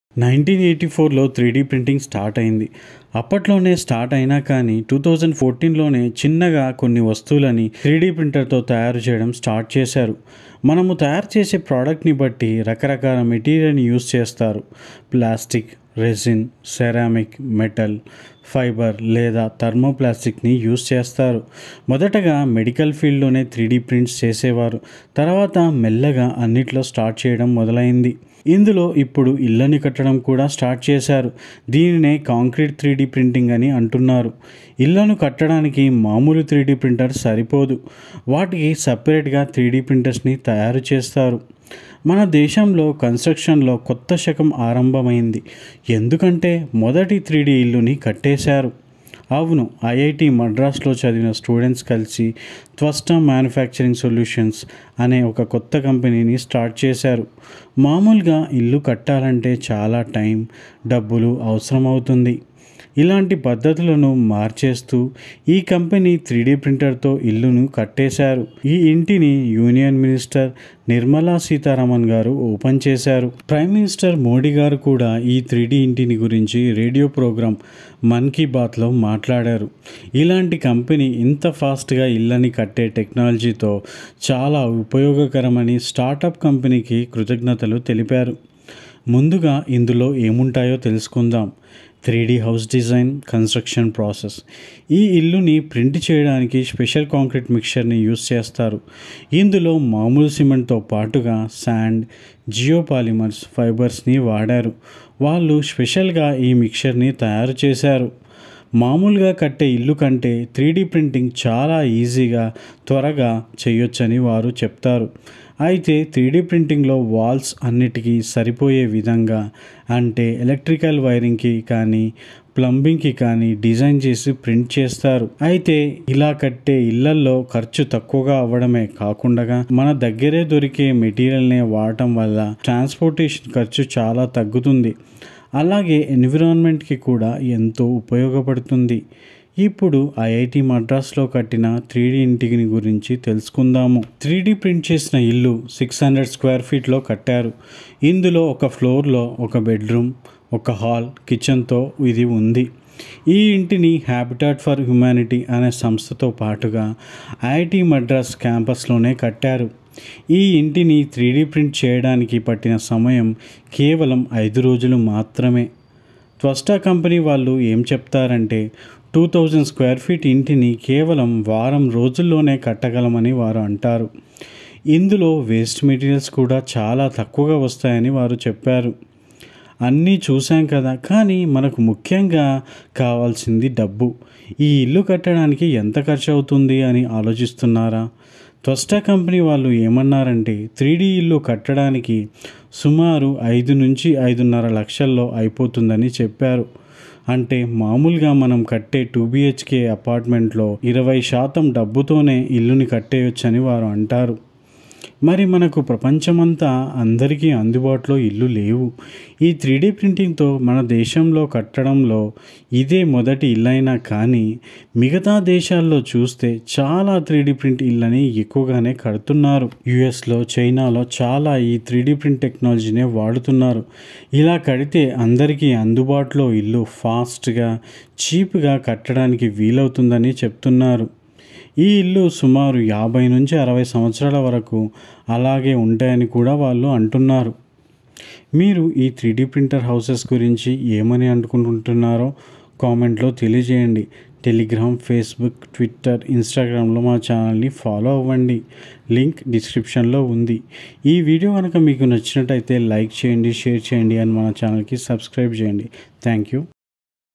nineteen eighty ఫోర్లో three D printing start అయింది అప్పట్లోనే స్టార్ట్ అయినా కానీ టూ థౌజండ్ ఫోర్టీన్లోనే చిన్నగా కొన్ని వస్తువులని త్రీ డీ ప్రింటర్తో తయారు చేయడం స్టార్ట్ చేశారు మనము తయారు చేసే ప్రోడక్ట్ని బట్టి రకరకాల మెటీరియల్ని యూస్ చేస్తారు plastic resin ceramic metal fibre లేదా థర్మోప్లాస్టిక్ని యూస్ చేస్తారు మొదటగా మెడికల్ ఫీల్డ్లోనే త్రీ డీ ప్రింట్స్ చేసేవారు తర్వాత మెల్లగా అన్నిట్లో స్టార్ట్ చేయడం మొదలైంది ఇందులో ఇప్పుడు ఇళ్ళని కట్టడం కూడా స్టార్ట్ చేశారు దీనినే కాంక్రీట్ త్రీ డీ ప్రింటింగ్ అని అంటున్నారు ఇళ్లను కట్టడానికి మామూలు త్రీ డీ ప్రింటర్ సరిపోదు వాటికి సపరేట్గా త్రీ డీ ప్రింటర్స్ని తయారు చేస్తారు మన దేశంలో కన్స్ట్రక్షన్లో కొత్త శకం ఆరంభమైంది ఎందుకంటే మొదటి త్రీ డీ ఇల్లుని కట్టేశారు అవును ఐఐటి మద్రాస్లో చదివిన స్టూడెంట్స్ కలిసి త్వస్టా మ్యానుఫ్యాక్చరింగ్ సొల్యూషన్స్ అనే ఒక కొత్త కంపెనీని స్టార్ట్ చేశారు మామూలుగా ఇల్లు కట్టాలంటే చాలా టైం డబ్బులు అవసరమవుతుంది ఇలాంటి పద్ధతులను మార్చేస్తూ ఈ కంపెనీ త్రీ డీ ప్రింటర్తో ఇల్లును కట్టేశారు ఈ ఇంటిని యూనియన్ మినిస్టర్ నిర్మలా సీతారామన్ గారు ఓపెన్ చేశారు ప్రైమ్ మినిస్టర్ మోడీ గారు కూడా ఈ త్రీ డీ ఇంటిని గురించి రేడియో ప్రోగ్రాం మన్ కీ బాత్లో మాట్లాడారు ఇలాంటి కంపెనీ ఇంత ఫాస్ట్గా ఇళ్ళని కట్టే టెక్నాలజీతో చాలా ఉపయోగకరమని స్టార్టప్ కంపెనీకి కృతజ్ఞతలు తెలిపారు ముందుగా ఇందులో ఏముంటాయో తెలుసుకుందాం three D house design construction process ఈ ఇల్లుని ప్రింట్ చేయడానికి స్పెషల్ కాంక్రీట్ మిక్చర్ని యూస్ చేస్తారు ఇందులో మామూలు సిమెంట్తో పాటుగా శాండ్ జియోపాలిమర్స్ ఫైబర్స్ని వాడారు వాళ్ళు స్పెషల్గా ఈ మిక్చర్ని తయారు చేశారు మామూలుగా కట్టే ఇల్లు కంటే త్రీ డీ ప్రింటింగ్ చాలా ఈజీగా త్వరగా చేయొచ్చని వారు చెప్తారు అయితే త్రీ డీ ప్రింటింగ్లో వాల్స్ అన్నిటికీ సరిపోయే విధంగా అంటే ఎలక్ట్రికల్ వైరింగ్కి కానీ ప్లంబింగ్కి కానీ డిజైన్ చేసి ప్రింట్ చేస్తారు అయితే ఇలా కట్టే ఇళ్లల్లో ఖర్చు తక్కువగా అవ్వడమే కాకుండా మన దగ్గరే దొరికే మెటీరియల్ని వాడటం వల్ల ట్రాన్స్పోర్టేషన్ ఖర్చు చాలా తగ్గుతుంది అలాగే ఎన్విరాన్మెంట్కి కూడా ఎంతో ఉపయోగపడుతుంది ఇప్పుడు ఐఐటి మద్రాస్లో కట్టిన త్రీ డీ ఇంటిని గురించి తెలుసుకుందాము త్రీ డీ ప్రింట్ చేసిన ఇల్లు సిక్స్ హండ్రెడ్ స్క్వేర్ ఫీట్లో కట్టారు ఇందులో ఒక ఫ్లోర్లో ఒక బెడ్రూమ్ ఒక హాల్ కిచెన్తో ఇది ఉంది ఈ ఇంటిని హ్యాబిటాట్ ఫర్ హ్యుమానిటీ అనే సంస్థతో పాటుగా ఐఐటి మద్రాస్ క్యాంపస్లోనే కట్టారు ఈ ఇంటిని త్రీ డీ ప్రింట్ చేయడానికి పట్టిన సమయం కేవలం ఐదు రోజులు మాత్రమే త్వస్టా కంపెనీ వాళ్ళు ఏం చెప్తారంటే టూ థౌజండ్ స్క్వేర్ ఫీట్ ఇంటిని కేవలం వారం రోజుల్లోనే కట్టగలమని వారు అంటారు ఇందులో వేస్ట్ మెటీరియల్స్ కూడా చాలా తక్కువగా వస్తాయని వారు చెప్పారు అన్నీ చూసాం కదా కానీ మనకు ముఖ్యంగా కావాల్సింది డబ్బు ఈ ఇల్లు కట్టడానికి ఎంత ఖర్చు అవుతుంది అని ఆలోచిస్తున్నారా త్వస్టా కంపెనీ వాళ్ళు ఏమన్నారంటే త్రీ డీ ఇల్లు కట్టడానికి సుమారు ఐదు నుంచి ఐదున్నర లక్షల్లో అయిపోతుందని చెప్పారు అంటే మామూలుగా మనం కట్టే టూ బిహెచ్కే అపార్ట్మెంట్లో ఇరవై శాతం డబ్బుతోనే ఇల్లుని కట్టేయొచ్చని వారు అంటారు మరి మనకు ప్రపంచమంతా అందరికీ అందుబాటులో ఇల్లు లేవు ఈ త్రీ డీ ప్రింటింగ్తో మన దేశంలో కట్టడంలో ఇదే మొదటి ఇల్లైనా కానీ మిగతా దేశాల్లో చూస్తే చాలా త్రీ డీ ప్రింట్ ఇళ్ళని ఎక్కువగానే కడుతున్నారు యుఎస్లో చైనాలో చాలా ఈ త్రీ డీ ప్రింట్ టెక్నాలజీనే వాడుతున్నారు ఇలా కడితే అందరికీ అందుబాటులో ఇల్లు ఫాస్ట్గా చీప్గా కట్టడానికి వీలవుతుందని చెప్తున్నారు ఈ ఇల్లు సుమారు యాభై నుంచి అరవై సంవత్సరాల వరకు అలాగే ఉంటాయని కూడా వాళ్ళు అంటున్నారు మీరు ఈ త్రీ డీ ప్రింటర్ హౌసెస్ గురించి ఏమని అనుకుంటున్నారో కామెంట్లో తెలియజేయండి టెలిగ్రామ్ ఫేస్బుక్ ట్విట్టర్ ఇన్స్టాగ్రామ్లో మా ఛానల్ని ఫాలో అవ్వండి లింక్ డిస్క్రిప్షన్లో ఉంది ఈ వీడియో కనుక మీకు నచ్చినట్టయితే లైక్ చేయండి షేర్ చేయండి అని మన ఛానల్కి సబ్స్క్రైబ్ చేయండి థ్యాంక్ యూ